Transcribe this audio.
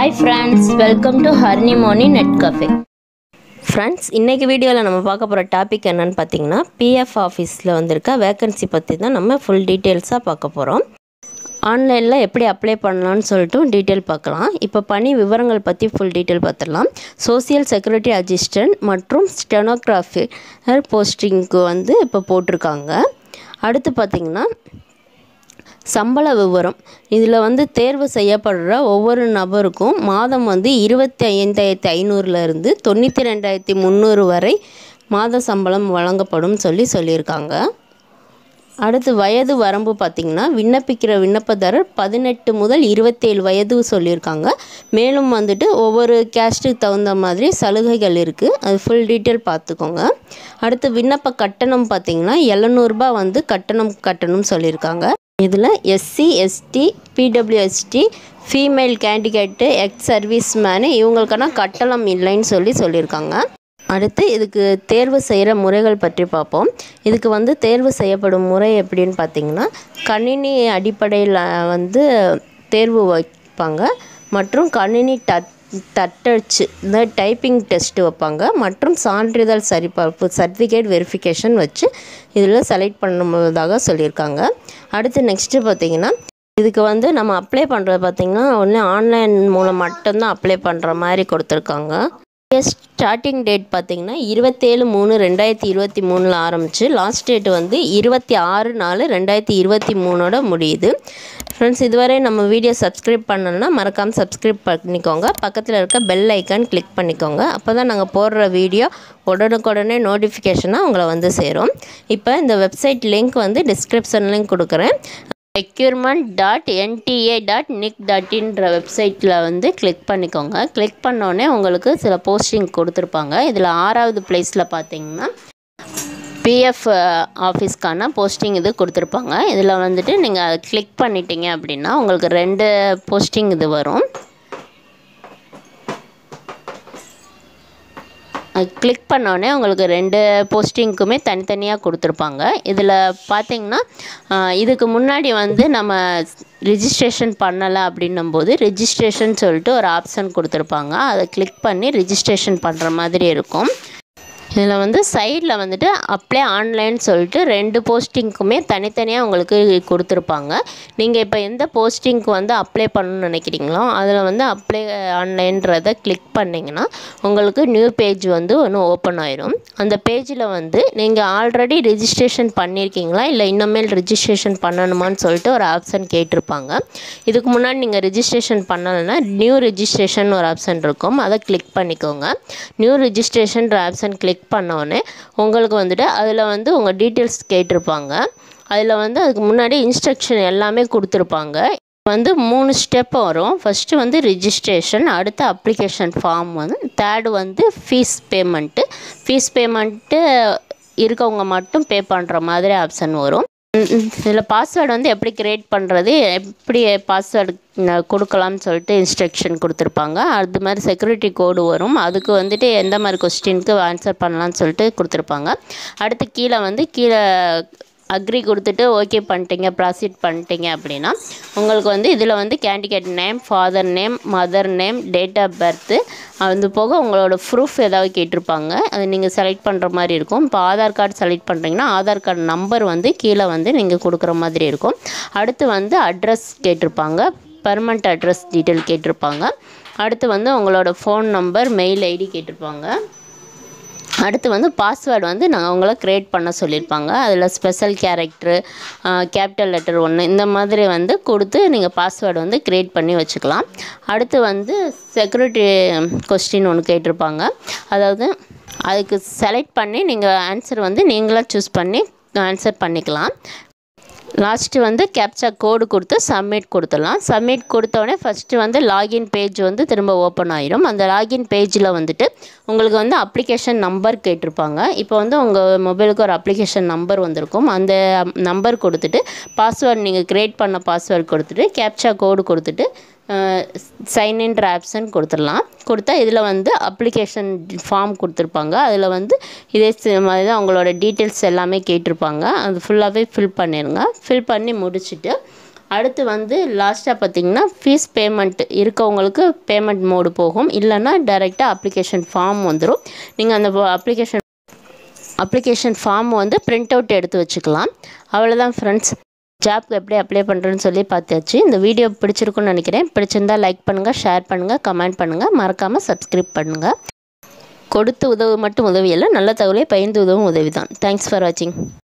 hi friends welcome to harmony net cafe friends இன்றைக்கி வீடியோவில் நம்ம பார்க்க போகிற டாபிக் என்னன்னு பார்த்தீங்கன்னா பிஎஃப் ஆஃபீஸில் வந்திருக்க வேக்கன்சி பற்றி தான் நம்ம ஃபுல் டீட்டெயில்ஸாக பார்க்க போகிறோம் ஆன்லைனில் எப்படி அப்ளை பண்ணலாம்னு சொல்லிட்டு டீட்டெயில் பார்க்கலாம் இப்போ பணி விவரங்கள் பற்றி ஃபுல் டீட்டெயில் பார்த்துடலாம் சோசியல் செக்யூரிட்டி அசிஸ்டன்ட் மற்றும் ஸ்டெனோகிராஃபர் போஸ்டிங்க்கு வந்து இப்போ போட்டிருக்காங்க அடுத்து பார்த்திங்கன்னா சம்பள விவரம் இதில் வந்து தேர்வு செய்யப்படுற ஒவ்வொரு நபருக்கும் மாதம் வந்து இருபத்தி ஐந்தாயிரத்தி ஐநூறுலேருந்து தொண்ணூற்றி ரெண்டாயிரத்தி முந்நூறு வரை மாத சம்பளம் வழங்கப்படும் சொல்லி சொல்லியிருக்காங்க அடுத்து வயது வரம்பு பார்த்திங்கன்னா விண்ணப்பிக்கிற விண்ணப்பதாரர் பதினெட்டு முதல் இருபத்தேழு வயது சொல்லியிருக்காங்க மேலும் வந்துட்டு ஒவ்வொரு கேஸ்ட்டுக்கு தகுந்த மாதிரி சலுகைகள் இருக்குது அது ஃபுல் டீட்டெயில் பார்த்துக்கோங்க அடுத்து விண்ணப்ப கட்டணம் பார்த்திங்கன்னா எழுநூறுபா வந்து கட்டணம் கட்டணம் சொல்லியிருக்காங்க இதில் SC ST PWSD female candidate ex service men இவங்களுக்கான கட்டணம் இல்லைன்னு சொல்லி சொல்லியிருக்காங்க அடுத்து இதுக்கு தேர்வு செய்கிற முறைகள் பற்றி பார்ப்போம் இதுக்கு வந்து தேர்வு செய்யப்படும் முறை எப்படின்னு பார்த்தீங்கன்னா கணினி அடிப்படையில் வந்து தேர்வு வைப்பாங்க மற்றும் கணினி டச் தட்டச்சு இந்த டைப்பிங் டெஸ்ட்டு வைப்பாங்க மற்றும் சான்றிதழ் சரிபார்ப்பு சர்டிஃபிகேட் வெரிஃபிகேஷன் வச்சு இதில் செலக்ட் பண்ணுவதாக சொல்லியிருக்காங்க அடுத்து நெக்ஸ்ட்டு பார்த்திங்கன்னா இதுக்கு வந்து நம்ம அப்ளை பண்ணுறது பார்த்திங்கன்னா ஒன்று ஆன்லைன் மூலம் மட்டும்தான் அப்ளை பண்ணுற மாதிரி கொடுத்துருக்காங்க ஸ்டார்டிங் டேட் பார்த்திங்கன்னா இருபத்தேழு மூணு ரெண்டாயிரத்தி இருபத்தி மூணில் ஆரம்பித்து லாஸ்ட் டேட் வந்து இருபத்தி ஆறு நாலு ரெண்டாயிரத்தி இருபத்தி மூணோட முடியுது ஃப்ரெண்ட்ஸ் இதுவரை நம்ம வீடியோ சப்ஸ்கிரைப் பண்ணலன்னா மறக்காமல் சப்ஸ்கிரைப் பண்ணிக்கோங்க பக்கத்தில் இருக்க பெல் ஐக்கான் கிளிக் பண்ணிக்கோங்க அப்போ தான் நாங்கள் போடுற வீடியோ உடனுக்குடனே நோட்டிஃபிகேஷனாக உங்களை வந்து சேரும் இப்போ இந்த வெப்சைட் லிங்க் வந்து டிஸ்கிரிப்ஷன்லேயும் கொடுக்குறேன் requirement dot NTA dot nic dot இன்ற வெப்சைட்டில் வந்து கிளிக் பண்ணிக்கோங்க கிளிக் பண்ணோடனே உங்களுக்கு சில போஸ்டிங் கொடுத்துருப்பாங்க இதில் ஆறாவது ப்ளேஸில் பார்த்தீங்கன்னா பிஎஃப் ஆஃபீஸ்க்கான போஸ்டிங் இது கொடுத்துருப்பாங்க இதில் வந்துட்டு நீங்கள் அதை கிளிக் பண்ணிட்டீங்க அப்படின்னா உங்களுக்கு ரெண்டு போஸ்டிங் இது வரும் கிளிக் பண்ணோடனே உங்களுக்கு ரெண்டு போஸ்டிங்க்குமே தனித்தனியாக கொடுத்துருப்பாங்க இதில் பார்த்தீங்கன்னா இதுக்கு முன்னாடி வந்து நம்ம ரிஜிஸ்ட்ரேஷன் பண்ணலை அப்படின்னும் போது ரிஜிஸ்ட்ரேஷன் சொல்லிட்டு ஒரு ஆப்ஷன் கொடுத்துருப்பாங்க அதை கிளிக் பண்ணி ரிஜிஸ்ட்ரேஷன் பண்ணுற மாதிரி இருக்கும் இதில் வந்து சைடில் வந்துட்டு அப்ளை ஆன்லைன் சொல்லிட்டு ரெண்டு போஸ்டிங்க்குமே தனித்தனியாக உங்களுக்கு கொடுத்துருப்பாங்க நீங்கள் இப்போ எந்த போஸ்டிங்க்கு வந்து அப்ளை பண்ணணும்னு நினைக்கிறீங்களோ அதில் வந்து அப்ளை ஆன்லைன்றதை கிளிக் பண்ணிங்கன்னா உங்களுக்கு நியூ பேஜ் வந்து ஒன்று ஓப்பன் ஆயிரும் அந்த பேஜில் வந்து நீங்கள் ஆல்ரெடி ரிஜிஸ்ட்ரேஷன் பண்ணியிருக்கீங்களா இல்லை இன்னமேல் ரிஜிஸ்ட்ரேஷன் பண்ணணுமான்னு சொல்லிட்டு ஒரு ஆப்ஷன் கேட்டிருப்பாங்க இதுக்கு முன்னாடி நீங்கள் ரிஜிஸ்ட்ரேஷன் பண்ணலைன்னா நியூ ரிஜிஸ்ட்ரேஷன் ஒரு ஆப்ஷன் இருக்கும் அதை கிளிக் பண்ணிக்கோங்க நியூ ரிஜிஸ்ட்ரேஷன்ற ஆப்ஷன் கிளிக் பண்ணோடனே உங்களுக்கு வந்துட்டு அதில் வந்து உங்கள் டீட்டெயில்ஸ் கேட்டிருப்பாங்க அதில் வந்து அதுக்கு முன்னாடி இன்ஸ்ட்ரக்ஷன் எல்லாமே கொடுத்துருப்பாங்க வந்து மூணு ஸ்டெப் வரும் ஃபஸ்ட்டு வந்து ரிஜிஸ்ட்ரேஷன் அடுத்து அப்ளிகேஷன் ஃபார்ம் வந்து தேர்டு வந்து ஃபீஸ் பேமெண்ட்டு ஃபீஸ் பேமெண்ட்டு இருக்கவங்க மட்டும் பே பண்ணுற மாதிரி ஆப்ஷன் வரும் இதில் பாஸ்வேர்டு வந்து எப்படி க்ரியேட் பண்ணுறது எப்படி பாஸ்வேர்டு கொடுக்கலாம்னு சொல்லிட்டு இன்ஸ்ட்ரக்ஷன் கொடுத்துருப்பாங்க அது மாதிரி செக்யூரிட்டி கோடு வரும் அதுக்கு வந்துட்டு எந்த மாதிரி கொஸ்டினுக்கு ஆன்சர் பண்ணலான்னு சொல்லிட்டு கொடுத்துருப்பாங்க அடுத்து கீழே வந்து கீழே அக்ரி கொடுத்துட்டு ஓகே பண்ணிட்டீங்க ப்ராசீட் பண்ணிட்டீங்க அப்படின்னா உங்களுக்கு வந்து இதில் வந்து candidate name father name mother name date of birth அது போக உங்களோட ப்ரூஃப் ஏதாவது கேட்டிருப்பாங்க அது நீங்கள் செலக்ட் பண்ணுற மாதிரி இருக்கும் இப்போ ஆதார் கார்டு செலக்ட் பண்ணுறீங்கன்னா ஆதார் கார்டு நம்பர் வந்து கீழே வந்து நீங்கள் கொடுக்குற மாதிரி இருக்கும் அடுத்து வந்து அட்ரஸ் கேட்டிருப்பாங்க பர்மனண்ட் அட்ரஸ் டீட்டெயில் கேட்டிருப்பாங்க அடுத்து வந்து உங்களோட ஃபோன் நம்பர் மெயில் ஐடி கேட்டிருப்பாங்க அடுத்து வந்து பாஸ்வேர்டு வந்து நாங்கள் அவங்கள க்ரியேட் பண்ண சொல்லியிருப்பாங்க அதில் ஸ்பெஷல் கேரக்டரு கேபிட்டல் லெட்டர் ஒன்று இந்த மாதிரி வந்து கொடுத்து நீங்கள் பாஸ்வேர்டு வந்து க்ரியேட் பண்ணி வச்சுக்கலாம் அடுத்து வந்து செக்யூரிட்டி கொஸ்டின் ஒன்று கேட்டிருப்பாங்க அதாவது அதுக்கு செலக்ட் பண்ணி நீங்கள் ஆன்சர் வந்து நீங்களாக சூஸ் பண்ணி ஆன்சர் பண்ணிக்கலாம் லாஸ்ட்டு வந்து கேப்சா கோடு கொடுத்து சப்மிட் கொடுத்துடலாம் சப்மிட் கொடுத்தோடனே ஃபஸ்ட்டு வந்து லாகின் பேஜ் வந்து திரும்ப ஓப்பன் ஆயிரும் அந்த லாகின் பேஜில் வந்துட்டு உங்களுக்கு வந்து அப்ளிகேஷன் நம்பர் கேட்டிருப்பாங்க இப்போ வந்து உங்கள் மொபைலுக்கு ஒரு அப்ளிகேஷன் நம்பர் வந்திருக்கும் அந்த நம்பர் கொடுத்துட்டு பாஸ்வேர்டு நீங்கள் க்ரியேட் பண்ண பாஸ்வேர்டு கொடுத்துட்டு கேப்சா கோடு கொடுத்துட்டு சைன்இன்ற ஆப்ஷன் கொடுத்துடலாம் கொடுத்தா இதில் வந்து அப்ளிகேஷன் ஃபார்ம் கொடுத்துருப்பாங்க அதில் வந்து இதே சி- மாதிரி தான் உங்களோட டீட்டெயில்ஸ் எல்லாமே கேட்டிருப்பாங்க அது ஃபுல்லாகவே ஃபில் பண்ணிடுங்க ஃபில் பண்ணி முடிச்சுட்டு அடுத்து வந்து லாஸ்ட்டாக பார்த்தீங்கன்னா ஃபீஸ் பேமெண்ட் இருக்கவங்களுக்கு பேமெண்ட் மோடு போகும் இல்லைன்னா டைரெக்டாக அப்ளிகேஷன் ஃபார்ம் வந்துடும் நீங்கள் அந்த அப்ளிகேஷன் அப்ளிகேஷன் ஃபார்ம் வந்து பிரிண்ட் அவுட் எடுத்து வச்சுக்கலாம் அவ்வளோதான் ஃப்ரெண்ட்ஸ் ஜாப்க்கு எப்படி அப்ளை பண்ணுறேன்னு சொல்லி பார்த்தாச்சு இந்த வீடியோ பிடிச்சிருக்குன்னு நினைக்கிறேன் பிடிச்சிருந்தா லைக் பண்ணுங்கள் ஷேர் பண்ணுங்கள் கமெண்ட் பண்ணுங்கள் மறக்காமல் சப்ஸ்கிரைப் பண்ணுங்கள் கொடுத்து உதவு மட்டும் உதவி இல்லை நல்ல தகவலை பகிர்ந்து உதவும் உதவி தான் தேங்க்ஸ் ஃபார் வாட்சிங்